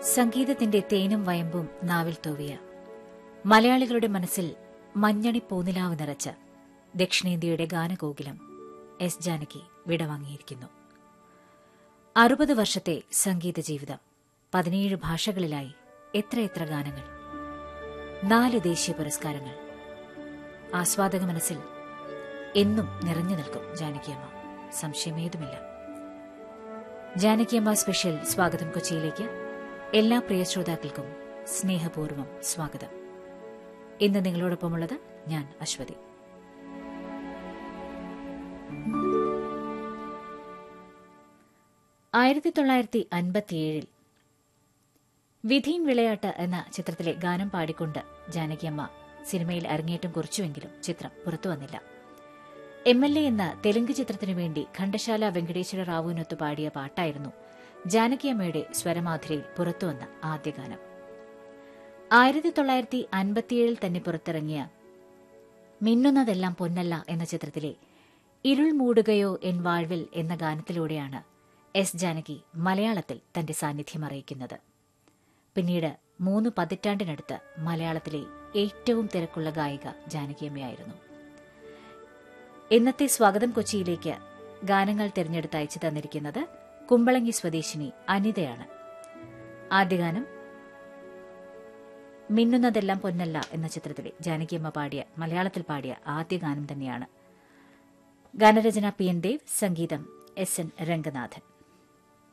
സംഗീതത്തിന്റെ തേനും വയമ്പും നാവിൽ തൂവിയ മലയാളികളുടെ മനസ്സിൽ മഞ്ഞണി പൂനിലാവ് നിറച്ച ദക്ഷിണേന്ത്യയുടെ ഗാനകോകിലം എസ് ജാനകി വിടവാങ്ങിയിരിക്കുന്നു അറുപത് വർഷത്തെ സംഗീത ജീവിതം പതിനേഴ് ഭാഷകളിലായി എത്രയെത്ര ഗാനങ്ങൾ നാല് ദേശീയ പുരസ്കാരങ്ങൾ ആസ്വാദക മനസ്സിൽ എന്നും നിറഞ്ഞു നിൽക്കും ജാനകിയമ്മ സംശയമേതുമില്ല ജാനകിയമ്മ സ്പെഷ്യൽ സ്വാഗതം കൊച്ചിയിലേക്ക് എല്ലാ പ്രിയ ശ്രോതാക്കൾക്കും സ്നേഹപൂർവ്വം സ്വാഗതം ഇന്ന് നിങ്ങളോടൊപ്പമുള്ളത് ഞാൻ അശ്വതി ആയിരത്തി തൊള്ളായിരത്തി അൻപത്തിയേഴിൽ വിധീൻ വിളയാട്ട് എന്ന ചിത്രത്തിലെ ഗാനം പാടിക്കൊണ്ട് ജാനകിയമ്മ സിനിമയിൽ അരങ്ങേറ്റം കുറിച്ചുവെങ്കിലും ചിത്രം പുറത്തുവന്നില്ല എം എൽ എ എന്ന തെലുങ്ക് ചിത്രത്തിനു വേണ്ടി ഖണ്ഡശാല വെങ്കടേശ്വര റാവുവിനൊത്തു പാടിയ പാട്ടായിരുന്നു ജാനകിയമ്മയുടെ സ്വരമാധുരയിൽ പുറത്തുവന്ന ആദ്യ ഗാനം ആയിരത്തി തൊള്ളായിരത്തി അൻപത്തിയേഴിൽ തന്നെ പുറത്തിറങ്ങിയ മിന്നുന്നതെല്ലാം പൊന്നല്ല എന്ന ചിത്രത്തിലെ ഇരുൾ മൂടുകയോ എൻ വാഴ്വിൽ എന്ന ഗാനത്തിലൂടെയാണ് എസ് ജാനകി മലയാളത്തിൽ തന്റെ സാന്നിധ്യം അറിയിക്കുന്നത് പിന്നീട് മൂന്ന് പതിറ്റാണ്ടിനടുത്ത് മലയാളത്തിലെ ഏറ്റവും തിരക്കുള്ള ഗായിക ജാനകിയമ്മയായിരുന്നു ഇന്നത്തെ സ്വാഗതം കൊച്ചിയിലേക്ക് ഗാനങ്ങൾ തിരഞ്ഞെടുത്ത് അയച്ചു തന്നിരിക്കുന്നത് കുമ്പളങ്ങി സ്വദേശിനി അനിതയാണ് ആദ്യ ഗാനം മിന്നുന്നതെല്ലാം പൊന്നല്ല എന്ന ചിത്രത്തിലെ ജാനകിയമ്മ പാടിയ മലയാളത്തിൽ പാടിയ ആദ്യ ഗാനം തന്നെയാണ് ഗാനരചന പി എൻ ദേവ് സംഗീതം എസ് എൻ രംഗനാഥൻ